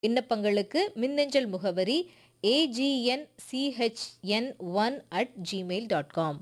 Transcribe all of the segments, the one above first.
விண்ணப்பங்களுக்கு மின்னஞ்சல் முகவரி A G N C H N one at Gmail dot com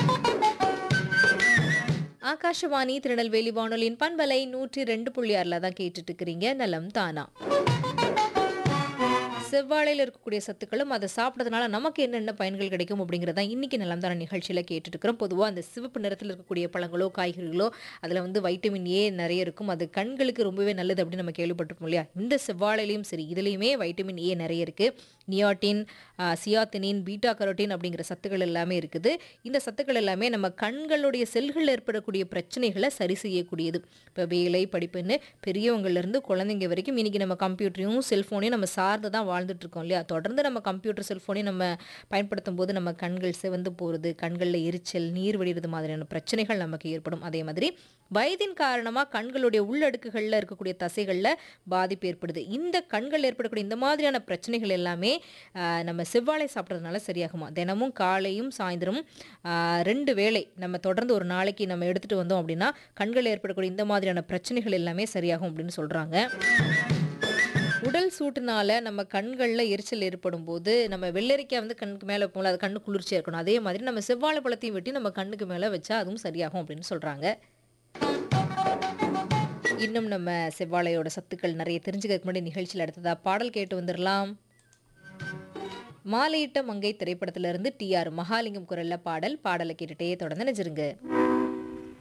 Akashvani Tirunelveli வானொலியின் பண்பலை நூற்றி ரெண்டு புள்ளி ஆறில் தான் கேட்டுட்டு இருக்கிறீங்க நலம் தானா செவ்வாழையில் இருக்கக்கூடிய சத்துக்களும் அதை சாப்பிட்றதுனால நமக்கு என்னென்ன பயன்கள் கிடைக்கும் அப்படிங்கிறத இன்னைக்கு நலம் தான நிகழ்ச்சியில் கேட்டுட்டு இருக்கிறோம் பொதுவாக அந்த சிவப்பு நிறத்தில் இருக்கக்கூடிய பழங்களோ காய்கறிகளோ அதில் வந்து வைட்டமின் ஏ நிறைய இருக்கும் அது கண்களுக்கு ரொம்பவே நல்லது அப்படின்னு நம்ம கேள்விப்பட்டிருப்போம் இல்லையா இந்த செவ்வாழையிலையும் சரி இதுலேயுமே வைட்டமின் ஏ நிறைய இருக்குது நியாட்டின் சியாத்தினின் பீட்டா கரோட்டின் அப்படிங்கிற சத்துக்கள் எல்லாமே இருக்குது இந்த சத்துக்கள் எல்லாமே நம்ம கண்களுடைய செல்களில் ஏற்படக்கூடிய பிரச்சனைகளை சரி செய்யக்கூடியது இப்போ வேலை படிப்புன்னு பெரியவங்கள்லேருந்து குழந்தைங்க வரைக்கும் இன்றைக்கி நம்ம கம்ப்யூட்டரையும் செல்ஃபோனையும் நம்ம சார்ந்து தான் வாழ்ந்துட்டு இருக்கோம் இல்லையா தொடர்ந்து நம்ம கம்ப்யூட்டர் செல்ஃபோனையும் நம்ம பயன்படுத்தும் போது நம்ம கண்கள் சிவந்து போகிறது கண்களில் எரிச்சல் நீர் வடிகிறது மாதிரியான பிரச்சனைகள் நமக்கு ஏற்படும் அதே மாதிரி வயதின் காரணமாக கண்களுடைய உள்ளடுக்குகளில் இருக்கக்கூடிய தசைகளில் பாதிப்பு ஏற்படுது இந்த கண்கள் ஏற்படக்கூடிய இந்த மாதிரியான பிரச்சனைகள் எல்லாமே ஆஹ், நம்ம செவ்வாழை சாப்பிட்றதுனால சரியாகுமா தினமும் காலையும் சாயந்தரமும் ஆஹ், ரெண்டு வேளை நம்ம தொடர்ந்து ஒரு நாளைக்கு நம்ம எடுத்துகிட்டு வந்தோம் அப்படின்னா கண்கள் ஏற்படக்கூடிய இந்த மாதிரியான பிரச்சனைகள் எல்லாமே சரியாகும் அப்படின்னு சொல்கிறாங்க உடல் சூட்டுனால நம்ம கண்களில் எரிச்சல் ஏற்படும் போது நம்ம வெள்ளரிக்காய் வந்து கண்ணுக்கு மேலே வைப்போம்ல அது கண்ணு குளிர்ச்சியாக இருக்கணும் அதே மாதிரி நம்ம செவ்வாழை பழத்தையும் வெட்டி நம்ம கண்ணுக்கு மேலே வச்சா அதுவும் சரியாகும் அப்படின்னு சொல்கிறாங்க இன்னும் நம்ம செவ்வாழையோட சத்துக்கள் நிறைய தெரிஞ்சுக்கிறதுக்கு முன்னாடி நிகழ்ச்சியில் அடுத்ததா பாடல் கேட்டு வந்துடலாம் மாலையிட்ட மங்கை திரைப்படத்திலிருந்து டி ஆர் மகாலிங்கம் குரல்ல பாடல் பாடலை கேட்டுட்டே தொடர்ந்து நினைச்சிருங்க